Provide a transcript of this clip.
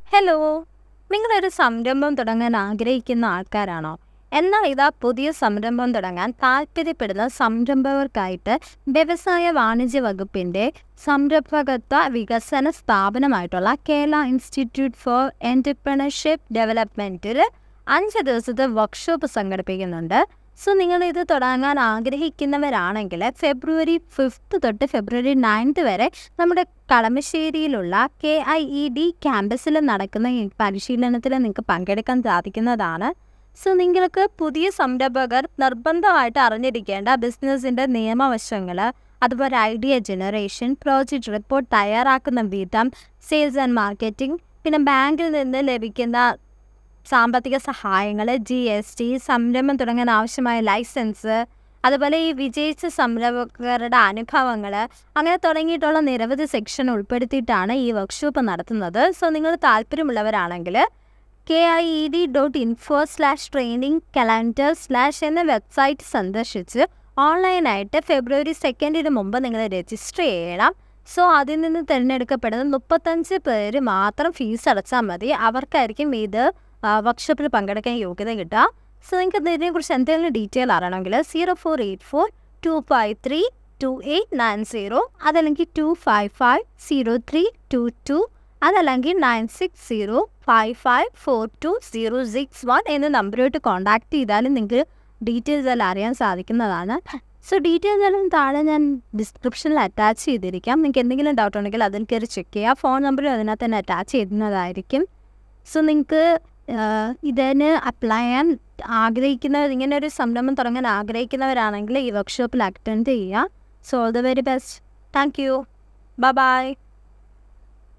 hello നിങ്ങളൊരു സംരംഭം തുടങ്ങാൻ ആഗ്രഹിക്കുന്ന ആൾക്കാരാണോ എന്നാൽ ഇതാ പുതിയ സംരംഭം തുടങ്ങാൻ താല്പര്യപ്പെടുന്ന സംരംഭകർക്കായിട്ട് വ്യവസായ വാണിജ്യ വകുപ്പിൻ്റെ സംരംഭകത്വ വികസന സ്ഥാപനമായിട്ടുള്ള കേരള ഇൻസ്റ്റിറ്റ്യൂട്ട് ഫോർ എൻ്റർപ്രണർഷിപ്പ് ഡെവലപ്മെൻറ്റിൽ അഞ്ച് ദിവസത്തെ വർക്ക്ഷോപ്പ് സംഘടിപ്പിക്കുന്നുണ്ട് സോ നിങ്ങൾ ഇത് തുടങ്ങാൻ ആഗ്രഹിക്കുന്നവരാണെങ്കിൽ ഫെബ്രുവരി ഫിഫ്ത്ത് തൊട്ട് ഫെബ്രുവരി നയൻത്ത് വരെ നമ്മുടെ കളമശ്ശേരിയിലുള്ള കെ ഐ ഇ ഡി ക്യാമ്പസിൽ നടക്കുന്ന ഈ പരിശീലനത്തിൽ നിങ്ങൾക്ക് പങ്കെടുക്കാൻ സാധിക്കുന്നതാണ് സോ നിങ്ങൾക്ക് പുതിയ സംരംഭകർ നിർബന്ധമായിട്ട് അറിഞ്ഞിരിക്കേണ്ട ബിസിനസ്സിൻ്റെ നിയമവശങ്ങൾ അതുപോലെ ഐഡിയ ജനറേഷൻ പ്രോജക്റ്റ് റിപ്പോർട്ട് തയ്യാറാക്കുന്ന വിധം സെയിൽസ് ആൻഡ് മാർക്കറ്റിംഗ് പിന്നെ ബാങ്കിൽ നിന്ന് ലഭിക്കുന്ന സാമ്പത്തിക സഹായങ്ങൾ ജി എസ് ടി സംരംഭം തുടങ്ങാൻ ആവശ്യമായ ലൈസൻസ് അതുപോലെ ഈ വിജയിച്ച സംരംഭകരുടെ അനുഭവങ്ങൾ അങ്ങനെ തുടങ്ങിയിട്ടുള്ള നിരവധി സെക്ഷൻ ഉൾപ്പെടുത്തിയിട്ടാണ് ഈ വർക്ക്ഷോപ്പ് നടത്തുന്നത് സോ നിങ്ങൾ താല്പര്യമുള്ളവരാണെങ്കിൽ K I E D dot info slash training calendar slash എന്ന വെബ്സൈറ്റ് സന്ദർശിച്ച് ഓൺലൈനായിട്ട് ഫെബ്രുവരി സെക്കൻഡിന് മുമ്പ് നിങ്ങൾ രജിസ്റ്റർ ചെയ്യണം സോ അതിൽ നിന്ന് തിരഞ്ഞെടുക്കപ്പെടുന്ന മുപ്പത്തഞ്ച് പേര് മാത്രം ഫീസ് അടച്ചാൽ മതി അവർക്കായിരിക്കും ഇത് വർക്ക്ഷോപ്പിൽ പങ്കെടുക്കാൻ യോഗ്യത കിട്ടുക സോ നിങ്ങൾക്ക് ഇതിനെക്കുറിച്ച് എന്തെങ്കിലും ഡീറ്റെയിൽ അറിയണമെങ്കിൽ zero four eight four two five three two eight nine zero അതല്ലെങ്കിൽ two five five zero three two two അതല്ലെങ്കിൽ nine six zero five five four two zero six one എന്ന നമ്പറുമായിട്ട് കോൺടാക്ട് ചെയ്താലും നിങ്ങൾക്ക് ഡീറ്റെയിൽസ് എല്ലാം അറിയാൻ സാധിക്കുന്നതാണ് സോ ഡീറ്റെയിൽസ് എല്ലാം താഴെ ഞാൻ ഡിസ്ക്രിപ്ഷനിൽ അറ്റാച്ച് ചെയ്തിരിക്കാം നിങ്ങൾക്ക് എന്തെങ്കിലും ഡൗട്ട് ഉണ്ടെങ്കിൽ അതിൽ കയറി ചെക്ക് ചെയ്യുക ഫോൺ നമ്പറും അതിനകത്ത് തന്നെ അറ്റാച്ച് ചെയ്യുന്നതായിരിക്കും സോ നിങ്ങൾക്ക് ഇതിന് അപ്ലൈ ചെയ്യാൻ ആഗ്രഹിക്കുന്നവർ ഇങ്ങനെ ഒരു സംരംഭം തുടങ്ങാൻ ആഗ്രഹിക്കുന്നവരാണെങ്കിൽ ഈ വർക്ക്ഷോപ്പിൽ അറ്റൻഡ് ചെയ്യുക so all the very best thank you bye by